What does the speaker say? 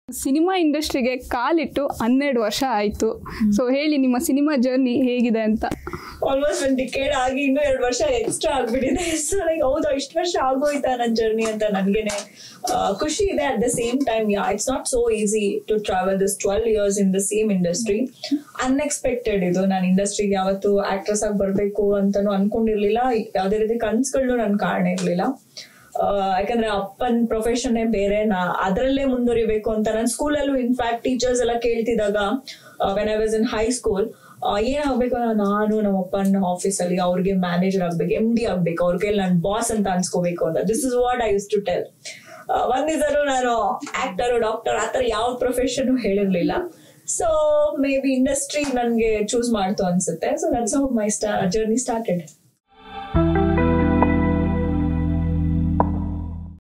cinema ಇಂಡಸ್ಟ್ರಿಗೆ ಕಾಲಿಟ್ಟು ಹನ್ನೆರಡು ವರ್ಷ ಆಯ್ತು ಸೊ ಹೇಳಿ ನಿಮ್ಮ ಸಿನಿಮಾ ಜರ್ನಿ ಹೇಗಿದೆ ಅಂತ ಆಲ್ಮೋಸ್ಟ್ ಒಂದು ಡಿಕೇಡ್ ಆಗಿ ಇನ್ನೂ ಎರಡು ವರ್ಷ ಎಕ್ಸ್ಟ್ರಾ ಆಗ್ಬಿಟ್ಟಿದೆ ಸೊ ಲೈಕ್ ಹೌದಾ ಇಷ್ಟು ವರ್ಷ ಆಗೋಯ್ತಾ ನನ್ನ ಜರ್ನಿ ಅಂತ ನನ್ಗೇನೆ ಆ, ಖುಷಿ ಇದೆ at the same time yeah it's not so easy to travel this twelve years in the same industry unexpected ಇದು ನಾನು ಇಂಡಸ್ಟ್ರಿಗೆ ಯಾವತ್ತು ಆಕ್ಟ್ರೆಸ್ ಆಗಿ ಬರಬೇಕು ಅಂತಾನು ಅನ್ಕೊಂಡಿರ್ಲಿಲ್ಲ ಯಾವುದೇ ರೀತಿ ಕನ್ಸುಗಳು ನನ್ ಕಾರಣ ಇರ್ಲಿಲ್ಲ ಆ, ಯಾಕಂದ್ರೆ ಅಪ್ಪನ್ ಪ್ರೊಫೆಷನ್ ಬೇರೆ ನಾ ಅದರಲ್ಲೇ ಮುಂದುವರಿಬೇಕು ಅಂತ ನಾನು ಸ್ಕೂಲಲ್ಲೂ ಇನ್ಫ್ಯಾಕ್ಟ್ ಟೀಚರ್ಸ್ ಎಲ್ಲ ಕೇಳ್ತಿದ್ದಾಗ when I was in high school ಏನಾಗ್ಬೇಕು ನಾನು ನಮ್ಮ ಅಪ್ಪನ ಆಫೀಸ್ ಅಲ್ಲಿ ಅವ್ರಿಗೆ ಮ್ಯಾನೇಜರ್ ಆಗ್ಬೇಕು ಎಂ ಡಿ ಆಗ್ಬೇಕು ಅವ್ರ ಕೈಲಿ ನಾನು ಬಾಸ್ ಅಂತ ಅನ್ಸ್ಕೋಬೇಕು ಅಂತ this is what I use to tell ಒಂದಿದ್ರು ನಾನು ಆಕ್ಟರ್ ಡಾಕ್ಟರ್ ಆತರ ಯಾವ ಪ್ರೊಫೆಷನ್ ಹೇಳಿರ್ಲಿಲ್ಲ ಸೊ ಮೇ ಬಿ ಇಂಡಸ್ಟ್ರಿ ನನ್ಗೆ ಚೂಸ್ ಮಾಡ್ತು ಅನ್ಸುತ್ತೆ so that's how my sta journey started